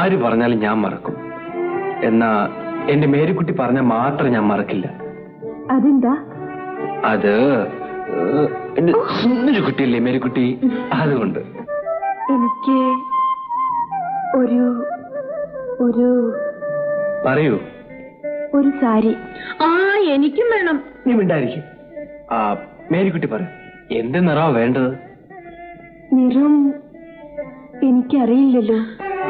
ആര് പറഞ്ഞാലും ഞാൻ മറക്കും എന്നാ എന്റെ മേരിക്കുട്ടി പറഞ്ഞാൽ മാത്രം ഞാൻ മറക്കില്ല അതെന്താ അത് ഏഹ്, എന്റെ സുന്ദരി കുട്ടിയല്ലേ മേരിക്കുട്ടി അതുകൊണ്ട് എനിക്ക് ഒരു ഒരു പറയൂ ഒരു സാരി ആ എനിക്കും വേണം നീ മിണ്ടായിരിക്കും ആ മേരിക്കുട്ടി പറ എന്ത് നിറമാ വേണ്ടത് നിറം എനിക്കറിയില്ലല്ലോ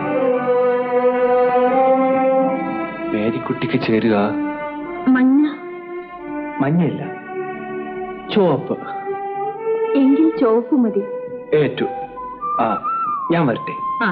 മേരിക്കുട്ടിക്ക് ചേരുക മഞ്ഞ മഞ്ഞയില്ല ചുവപ്പ് എങ്കിൽ ചുവപ്പ് മതി ഏറ്റു ആ ഞാൻ വരട്ടെ ആ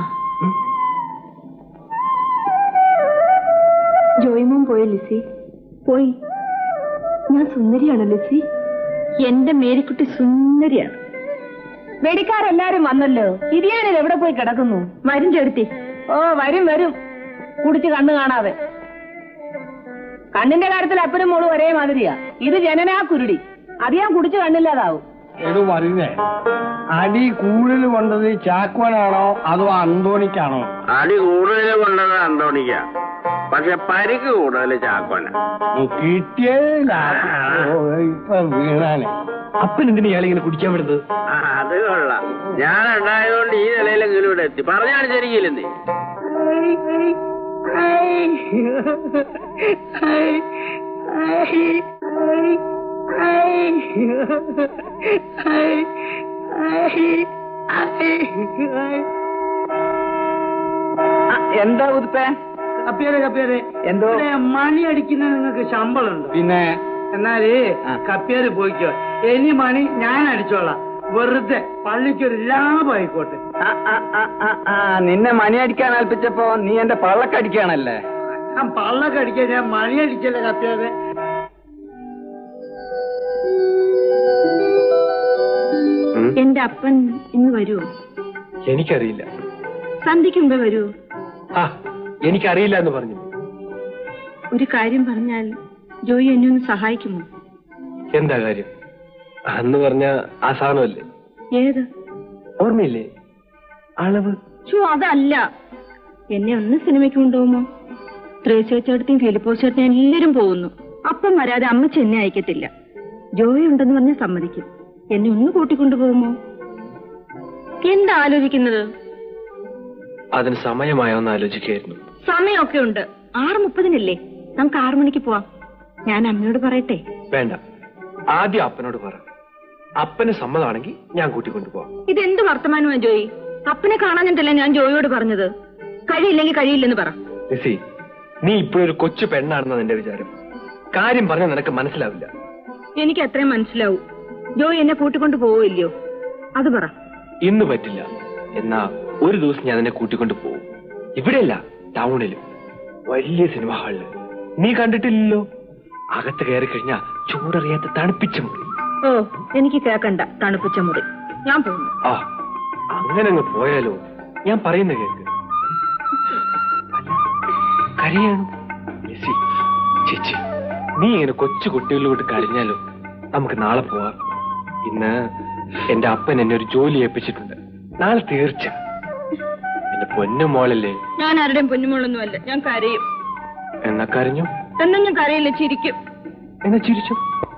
ജോയ്മോൻ പോയോ ലിസി പോയി ഞാൻ സുന്ദരിയാണോ ലിസി എന്റെ മേരിക്കുട്ടി സുന്ദരിയാണ് വെടിക്കാരെല്ലാരും വന്നല്ലോ ഇരിയാനിൽ എവിടെ പോയി കിടക്കുന്നു വരും ചെടുത്തി ഓ വരും വരും കുടിച്ച് കണ്ണു കാണാതെ കണ്ണിന്റെ കാര്യത്തിൽ അപ്പനും മോളും ഒരേ മാതിരിയാ ഇത് ജനനാ കുരുടി അത് ഞാൻ കുടിച്ച് കണ്ണില്ലാതാവും എടു പറയുന്നേ അടി കൂടുതൽ കൊണ്ടത് ചാക്കോനാണോ അതോ അന്തോണിക്കാണോ അടി കൂടുതൽ കൊണ്ടത് അന്തോണിക്ക പക്ഷെ പരിക്ക് കൂടുതൽ ചാക്കോന കിട്ടിയതില്ല ഇപ്പൊ വീണാനെ അപ്പൻ എന്തിനാ ഇയാളിങ്ങനെ കുടിക്കാൻ വിടുന്നത് ആ, അത് കൊള്ളാം ഞാൻ ഉണ്ടായതുകൊണ്ട് ഈ നിലയിലെങ്കിലും ഇവിടെ എത്തി പറഞ്ഞാൽ ശരിക്കില്ലെന്നേ എന്താ ഉതുപ്പേ കപ്പിയരെ കപ്പിയരെ എന്തോ മണി അടിക്കുന്ന നിങ്ങൾക്ക് ശമ്പളമുണ്ട് പിന്നെ എന്നാല് കപ്പിയര് പോയിക്കോ ഇനി മണി ഞാൻ അടിച്ചോളാം വെറുതെ പള്ളിക്കൊരു ലാഭമായിക്കോട്ടെ നിന്നെ മണി അടിക്കാൻ ഏൽപ്പിച്ചപ്പോ നീ എന്റെ പള്ളക്കടിക്കാണല്ലേ ഞാൻ പള്ളൊക്കെ അടിക്കാൻ ഞാൻ മണി അടിച്ചല്ലേ കപ്പിയരെ എന്റെ അപ്പൻ ഇന്ന് വരുമോ എനിക്കറിയില്ല സന്ധ്യക്ക് മുമ്പേ വരുമോ ആ എനിക്കറിയില്ല എന്ന് പറഞ്ഞു ഒരു കാര്യം പറഞ്ഞാൽ ജോയി എന്നെ ഒന്ന് സഹായിക്കുമോ എന്താ കാര്യം അന്ന് പറഞ്ഞ ആ സാധനമല്ലേ ഏത് ഓർമ്മയില്ലേ അളവ് ചോ അതല്ല എന്നെ ഒന്ന് സിനിമയ്ക്ക് കൊണ്ടുപോകുമോ ത്രേസ്യ ചേട്ടത്തെയും ഫിലിപ്പോസ് ചേട്ടനും എല്ലാരും പോകുന്നു അപ്പം വരാതെ അമ്മച്ചി എന്നെ അയക്കത്തില്ല ജോയി ഉണ്ടെന്ന് പറഞ്ഞ് സമ്മതിക്കും എന്നെ ഒന്ന് കൂട്ടിക്കൊണ്ടുപോകുമോ എന്താ ആലോചിക്കുന്നത് അതിന് സമയമായോ എന്ന് ആലോചിക്കായിരുന്നു സമയമൊക്കെ ഉണ്ട് ആറ് മുപ്പതിനല്ലേ നമുക്ക് ആറു മണിക്ക് പോവാം ഞാൻ അമ്മയോട് പറയട്ടെ വേണ്ട ആദ്യം അപ്പനോട് പറ അപ്പന് സമ്മതമാണെങ്കിൽ ഞാൻ കൂട്ടിക്കൊണ്ടുപോവാം ഇതെന്ത് വർത്തമാനമാ ജോയി അപ്പനെ കാണാഞ്ഞിട്ടല്ലേ ഞാൻ ജോയിയോട് പറഞ്ഞത് കഴിയില്ലെങ്കിൽ കഴിയില്ലെന്ന് പറ ലിസി നീ ഇപ്പോഴൊരു കൊച്ചു പെണ്ണാണെന്ന നിന്റെ വിചാരം കാര്യം പറഞ്ഞാൽ നിനക്ക് മനസ്സിലാവില്ല എനിക്ക് അത്രയും മനസ്സിലാവൂ ജോയി എന്നെ കൂട്ടിക്കൊണ്ട് പോവില്ലയോ അത് പറ ഇന്ന് പറ്റില്ല എന്നാ ഒരു ദിവസം ഞാൻ നിന്നെ കൂട്ടിക്കൊണ്ട് പോകും ഇവിടെയല്ല ടൗണില് വലിയ സിനിമ ഹാളില് നീ കണ്ടിട്ടില്ലല്ലോ അകത്ത് കയറി കഴിഞ്ഞാ ചൂടറിയാത്ത തണുപ്പിച്ച മുറി ഓ എനിക്ക് കേക്കണ്ട തണുപ്പിച്ച മുറി ഞാൻ പോകുന്നു ആ അങ്ങനെ അങ്ങ് പോയാലോ ഞാൻ പറയുന്ന കേക്ക് കരയാണ് ലിസി, ചേച്ചി നീ ഇങ്ങനെ കൊച്ചു കുട്ടികളിലോട്ട് കരഞ്ഞാലോ നമുക്ക് നാളെ പോവാം ഇന്ന് എന്റെ അപ്പൻ എന്നെ ഒരു ജോലി ഏൽപ്പിച്ചിട്ടുണ്ട് നാളെ തീർച്ച എന്റെ പൊന്നു മോളല്ലേ ഞാൻ ആരുടെയും പൊന്നുമോളൊന്നുമല്ല ഞാൻ കരയും എന്നാ കരഞ്ഞു എന്നാ ഞാൻ കരയില്ല ചിരിക്കും എന്നാ ചിരിച്ചു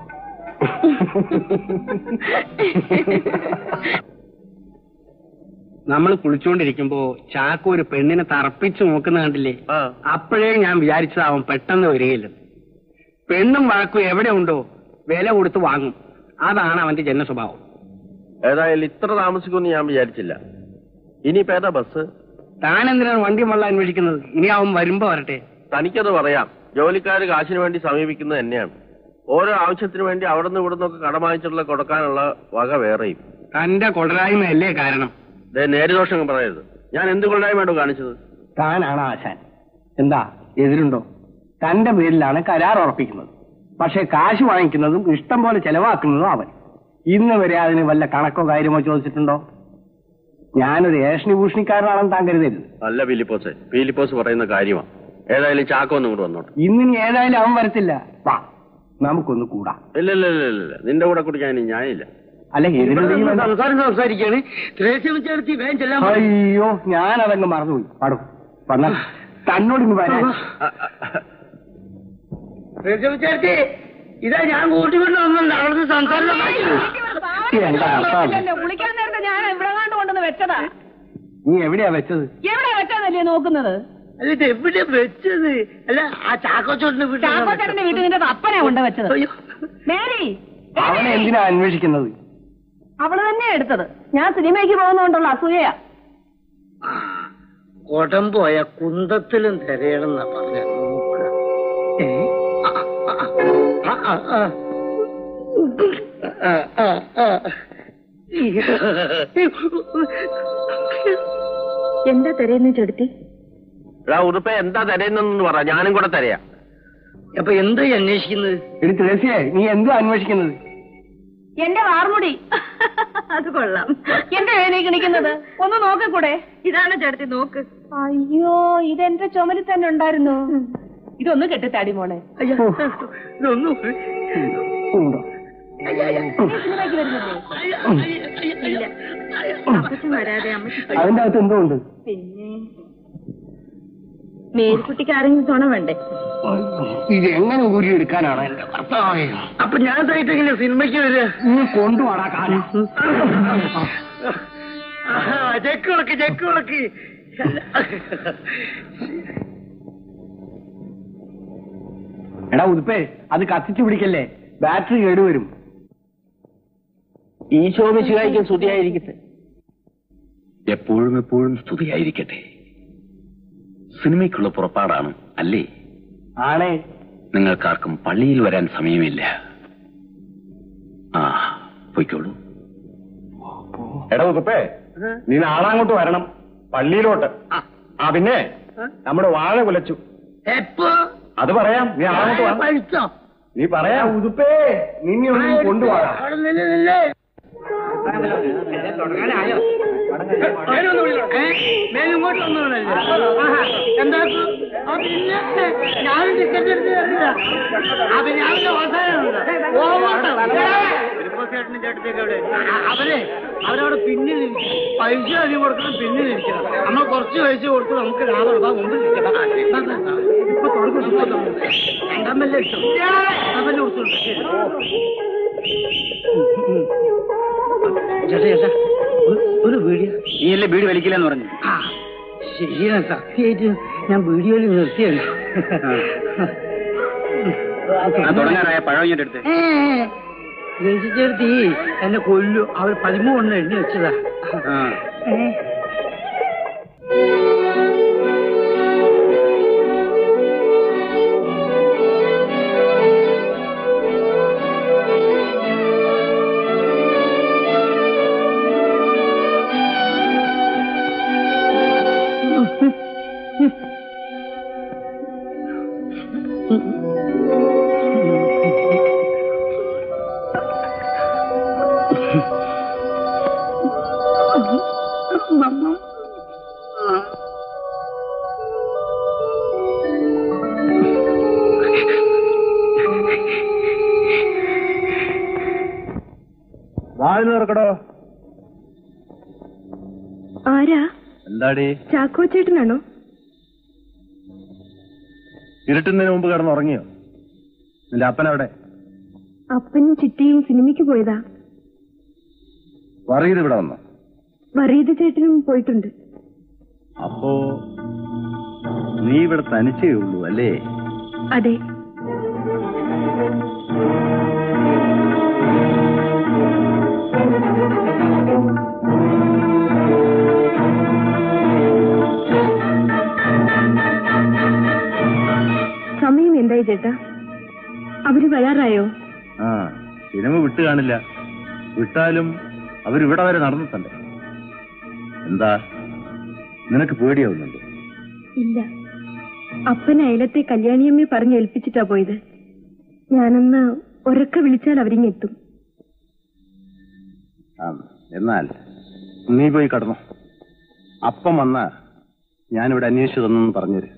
നമ്മൾ കുളിച്ചുകൊണ്ടിരിക്കുമ്പോ ചാക്കോ ഒരു പെണ്ണിനെ തറപ്പിച്ചു നോക്കുന്ന കണ്ടില്ലേ അപ്പോഴേ ഞാൻ വിചാരിച്ചതാവും പെട്ടെന്ന് വരികയില്ല പെണ്ണും വാക്കും എവിടെ ഉണ്ടോ വില കൊടുത്ത് വാങ്ങും അതാണ് അവന്റെ ജന സ്വഭാവം ഏതായാലും ഇത്ര താമസിക്കുമെന്ന് ഞാൻ വിചാരിച്ചില്ല ഇനിയിപ്പോ ഏതാ ബസ് താൻ എന്തിനാണ് വണ്ടി വള്ള അന്വേഷിക്കുന്നത് ഇനി അവൻ വരുമ്പോ വരട്ടെ തനിക്കത് പറയാം ജോലിക്കാർ കാശിന് വേണ്ടി സമീപിക്കുന്നത് തന്നെയാണ് ഓരോ ആവശ്യത്തിന് വേണ്ടി അവിടെ നിന്ന് ഇവിടെ നിന്നൊക്കെ കടം വാങ്ങിച്ചിട്ടുള്ള കൊടുക്കാനുള്ള വക വേറെയും തന്റെ കൊടരായ്മയല്ലേ കാരണം ദേ നേരുദോഷം പറയരുത് ഞാൻ എന്ത് കൊള്ളായ്മയാണോ കാണിച്ചത് താനാണ് ആശാൻ എന്താ എതിരുണ്ടോ തന്റെ പേരിലാണ് കരാർ ഉറപ്പിക്കുന്നത് പക്ഷെ കാശ് വാങ്ങിക്കുന്നതും ഇഷ്ടം പോലെ ചെലവാക്കുന്നതും അവൻ ഇന്ന് വരെ അതിന് വല്ല കണക്കോ കാര്യമോ ചോദിച്ചിട്ടുണ്ടോ ഞാനൊരു ഏഷണി ഭൂഷണിക്കാരനാണെന്ന് താൻ കരുതരുത് അല്ല ഫിലിപ്പോസ് ഫിലിപ്പോസ് പറയുന്ന കാര്യമാണ് ഏതായാലും ചാക്കോ ഒന്നും കൂടെ വന്നോട്ടെ ഇന്നിനി ഏതായാലും അവൻ വരത്തില്ല വാ നമുക്കൊന്ന് കൂടാം ഇല്ല ഇല്ല ഇല്ല ഇല്ല, ഇല്ല നിന്റെ കൂടെ കുടിക്കാൻ ഇനി ഞാനില്ല അല്ല സംസാരിക്കാണ് അയ്യോ ഞാനതങ്ങ് മറന്നുപോയി പാടും വന്ന തന്നോട് ഇങ്ങ് വരാൻ ഇതാ ഞാൻ കൂട്ടിക്കൊണ്ട് വന്നില്ല അവിടുന്ന് സംസാരം എന്താ കർത്താവ്? കുളിക്കാൻ നേരത്തെ ഞാൻ ഇവിടെ കണ്ടു കൊണ്ടുവന്ന് വെച്ചതാ നീ എവിടെയാ വെച്ചത് എവിടെ വെച്ചതല്ലേ നോക്കുന്നത് അല്ല ഇത് എവിടെ വെച്ചത് അല്ല ആ ചാക്കോച്ചോട്ടിന്റെ വീട്ടിൽ ചാക്കോച്ചേട്ടന്റെ വീട്ടിൽ നിന്റെ അപ്പനെ കൊണ്ട് വെച്ചത് മേരി അവനെ എന്തിനാ അന്വേഷിക്കുന്നത് അവള് തന്നെ എടുത്തത് ഞാൻ സിനിമയ്ക്ക് പോകുന്നോണ്ടുള്ള അസൂയയാ കോട്ടം പോയ കുന്തത്തിലും തിരയണമെന്നാ പറഞ്ഞ നോക്കുക ഏ? ആ, ആ, ആ, ആ. ആ, ആ, ആ. എന്താ തെരയുന്ന ചെടുത്തി എടാ ഉറുപ്പ എന്താ തരയുന്നെന്ന് പറ ഞാനും കൂടെ തരയാ അപ്പൊ എന്താ ഈ അന്വേഷിക്കുന്നത് എടി തുളസിയെ നീ എന്തുവാ അന്വേഷിക്കുന്നത് എന്റെ വാർമുടി അത് കൊള്ളാം എന്റെ വേദന കിണിക്കുന്നത് ഒന്ന് നോക്കൂടെ ഇതാണ് ചെടുത്തി നോക്ക് അയ്യോ ഇതെന്റെ ചുമലിൽ തന്നെ ഉണ്ടായിരുന്നു ഇതൊന്ന് കെട്ടിത്താടി മോളെ അയ്യ, ഇതൊന്നും ഉണ്ടോ സിനിമയ്ക്ക് വരുന്നില്ലേ ഇല്ല അപ്പച്ചൻ വരാതെ അമ്മച്ചി അതിന്റെ അകത്ത് എന്തോ ഉണ്ട് പിന്നെ മേരിക്കുട്ടിക്ക് ആരെങ്കിലും തുണ വേണ്ടേ ഇത് എങ്ങനെ ഊരിയെടുക്കാനാണ് എന്റെ കർത്താവേ അപ്പൊ ഞാൻ സൈറ്റ് എങ്ങനെ സിനിമയ്ക്ക് വരിക നീ കൊണ്ടുപോടാ കാലം ചെക്ക് വിളക്ക് ചെക്ക് വിളക്ക് എടാ ഉതുപ്പേ അത് കത്തിച്ചു പിടിക്കല്ലേ ബാറ്ററി കേടുവരും ഈശോ മിശിഹായിക്കും സ്തുതിയായിരിക്കട്ടെ എപ്പോഴും എപ്പോഴും സ്തുതിയായിരിക്കട്ടെ സിനിമയ്ക്കുള്ള പുറപ്പാടാണ് അല്ലേ ആണേ നിങ്ങൾക്കാർക്കും പള്ളിയിൽ വരാൻ സമയമില്ല ആ പൊയ്ക്കോളൂ എടാ ഉതുപ്പേ നീ നാളെ അങ്ങോട്ട് വരണം പള്ളിയിലോട്ട് ആ പിന്നെ നമ്മുടെ വാഴ കുലച്ചു എപ്പോ അത് പറയാം നീ നാളെ അങ്ങോട്ട് വാ പഴുത്തോ നീ പറയാം ഉതുപ്പേ നിന്നെ ഒന്ന് കൊണ്ടുപോടാ അവിടെ നില്ല് നില്ല്. ഏ? മേലെ ഇങ്ങോട്ട് വന്നോളല്ലേ? ആഹാ. എന്താക്കും? ആ, പിന്നെ ഞാനും ടിക്കറ്റ് എടുത്ത് തരില്ല. ആ, പിന്നെ അവന്റെ അവസാനമുണ്ട്. പോകട്ടെ. ഫിലിപ്പോസേട്ടനും ചേട്ടത്തിയൊക്കെ എവിടെ? ആ, അവരെ അവരവിടെ പിന്നിൽ ഇരിക്കും. പൈസ അധികം കൊടുക്കണം പിന്നിൽ ഇരിക്കണം നമ്മൾ കുറച്ച് പൈസ കൊടുത്ത് നമുക്ക് ലാഭം എടുക്കാം മുമ്പിൽ ഇരിക്കണം ആ, ആ, ആ. ഇപ്പൊ തുടങ്ങും ഇപ്പൊ തുടങ്ങും രണ്ടാം വല്ല ഇഷ്ടം അവന്റെ കൊടുത്തുണ്ട് ശരി ചേട്ടാ ചേട്ടാ ഒരു- ഒരു വീഡിയോ നീ അല്ലേ വീട് വലിക്കില്ലെന്ന് പറഞ്ഞു ആ ശരിയാണ് സത്യമായിട്ട് ഞാൻ വീഡിയോയിൽ നിർത്തിയാണ് തുടങ്ങാറായ പഴം ഇങ്ങോട്ട് എടുത്ത് രജിച്ചെടുത്തി എന്നെ കൊല്ലു അവർ പതിമൂന്ന് എണ്ണി വെച്ചതാ വാഴ നിറക്കടോ ആരാ എന്താടി ചാക്കോ ചേട്ടനാണോ ഇരുട്ടുന്നതിന് മുമ്പ് കിടന്ന് ഉറങ്ങിയോ നിന്റെ അപ്പനവിടെ അപ്പനും ചിറ്റിയും സിനിമയ്ക്ക് പോയതാ വറീത് ഇവിടെ വന്നോ വറീത് ചേട്ടനും പോയിട്ടുണ്ട് അപ്പോ നീ ഇവിടെ തനിച്ചേ ഉള്ളൂ അല്ലേ അതെ സമയം എന്തായി ചേട്ടാ അവര് വരാറായോ ആ സിനിമ വിട്ട് കാണില്ല വിട്ടാലും അവരിവിടെ വരെ നടന്നിട്ടുണ്ട് എന്താ നിനക്ക് പേടിയാവുന്നുണ്ട് ഇല്ല അപ്പൻ അയലത്തെ കല്യാണിയമ്മയെ പറഞ്ഞ് ഏൽപ്പിച്ചിട്ടാ പോയത് ഞാനൊന്ന് ഉറക്കെ വിളിച്ചാൽ അവരിങ്ങെത്തും ആ എന്നാൽ നീ പോയി കടന്നു അപ്പം വന്ന ഞാനിവിടെ അന്വേഷിച്ചു തന്നെന്ന് പറഞ്ഞുതരും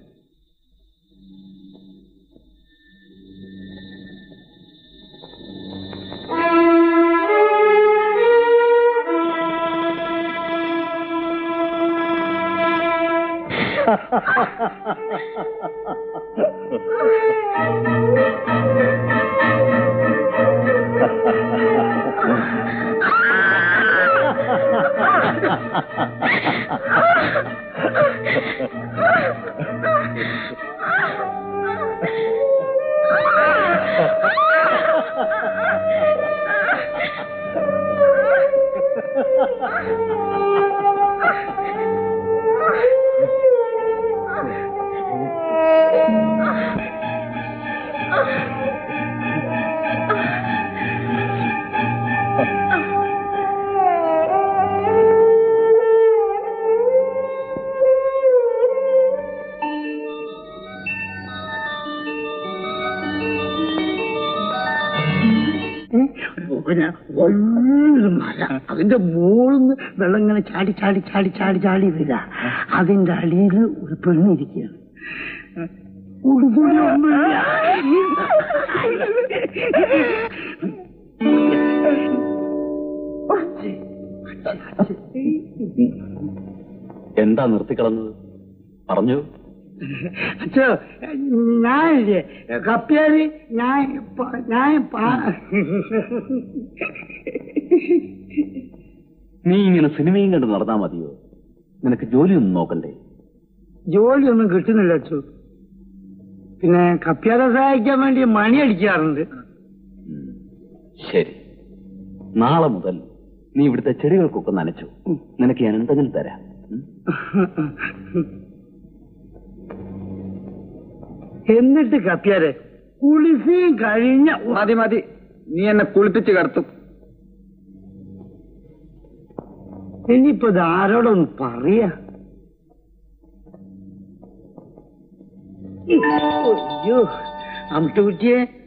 പിന്നെ വലിയൊരു മല അതിന്റെ മുകളിന്ന് വെള്ളം ഇങ്ങനെ ചാടി ചാടി ചാടി ചാടി ചാടി വരിക അതിന്റെ അടിയിൽ ഒരു പെണ്ണ് ഇരിക്കുകയാണ് ഉടുതുണിയൊന്നുമില്ല. എന്താ നിർത്തിക്കളഞ്ഞത് പറഞ്ഞു അച്ഛോ ഞാനില്ലേ കപ്പിയാല് ഞാൻ പ- ഞാൻ പ- നീ ഇങ്ങനെ സിനിമയും കണ്ട് നടന്നാ മതിയോ നിനക്ക് ജോലിയൊന്നും നോക്കണ്ടേ ജോലിയൊന്നും കിട്ടുന്നില്ല അച്ചു പിന്നെ കപ്പ്യാരെ സഹായിക്കാൻ വേണ്ടി മണി അടിക്കാറുണ്ട് ഉം. ശരി നാളെ മുതൽ നീ ഇവിടുത്തെ ചെടികൾക്കൊക്കെ നനച്ചു നിനക്ക് ഞാൻ എന്തെങ്കിലും തരാം ഉം? എന്നിട്ട് കപ്പ്യാരെ കുളിസയും കഴിഞ്ഞ മതി മതി നീ എന്നെ കുളിപ്പിച്ച് കടത്തും ഇനിയിപ്പോ ഇത് ആരോടൊന്ന് പറയാ അയ്യോ അമ്മൂട്ടിയെ